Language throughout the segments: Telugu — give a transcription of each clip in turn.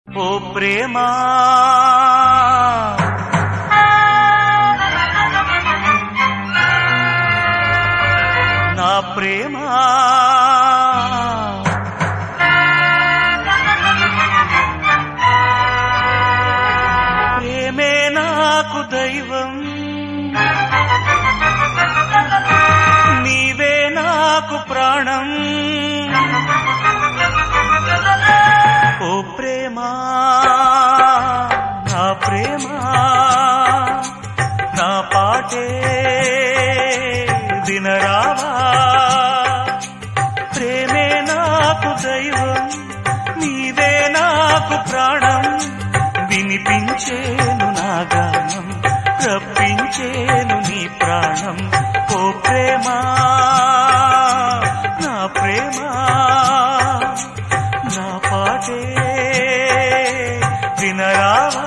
ఓ ప్రేమా నా ప్రేమా ప్రేమే నాకు దైవం నీవే నాకు ప్రాణం ఓ ప్రేమా నా ప్రేమా నా పాటే వినరావా ప్రేమే నాకు దైవం నీవే నాకు ప్రాణం వినిపించేను నా గానం రప్పించేను నీ ప్రాణం ఓ ప్రేమా నా ప్రేమా నా పాటే వినరావా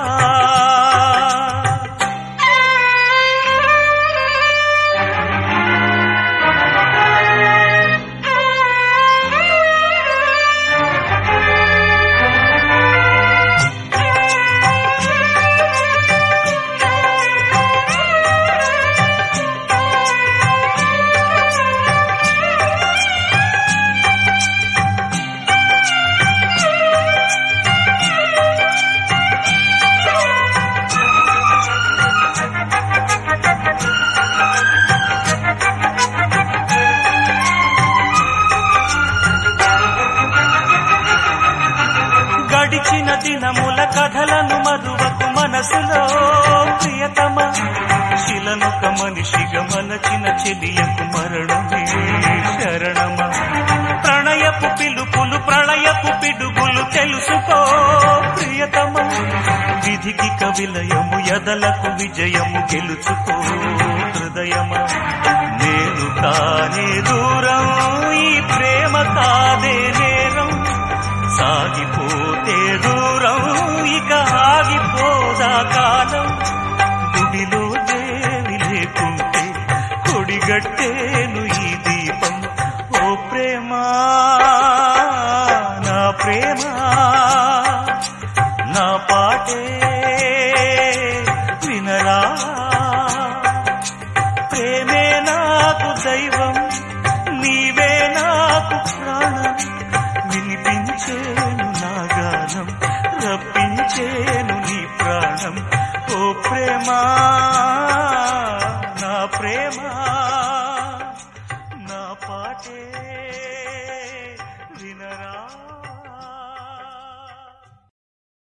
గడిచిన దినముల కథలను మరువకు మనసులో ప్రియతమ శిలనుక మనిషిగా మలచిన చెలియకు మరణమే శరణమ ప్రణయపు పిలుపులు ప్రళయపు పిడుగులు తెలుసుకో ప్రియతమ విధికి కవిలయము ఎదలకు విజయము గెలుచుకో హృదయమ నేను కానే దూరం ఈ ప్రేమ కాదే నేరం సాగిపోతే దూరం ఇక ఆగిపోదా కాలం గుడిలో దేవి లేకుంటే కొడిగట్టేను ఈ దీపం ఓ ప్రేమా నా ప్రేమ నా పాటే వినరా ప్రేమే నాకు దైవం నీవే నాకు ప్రాణం వినిపించేను నా గానం రప్పించేను నీ ప్రాణం ఓ ప్రేమా నా ప్రేమ నా పాటే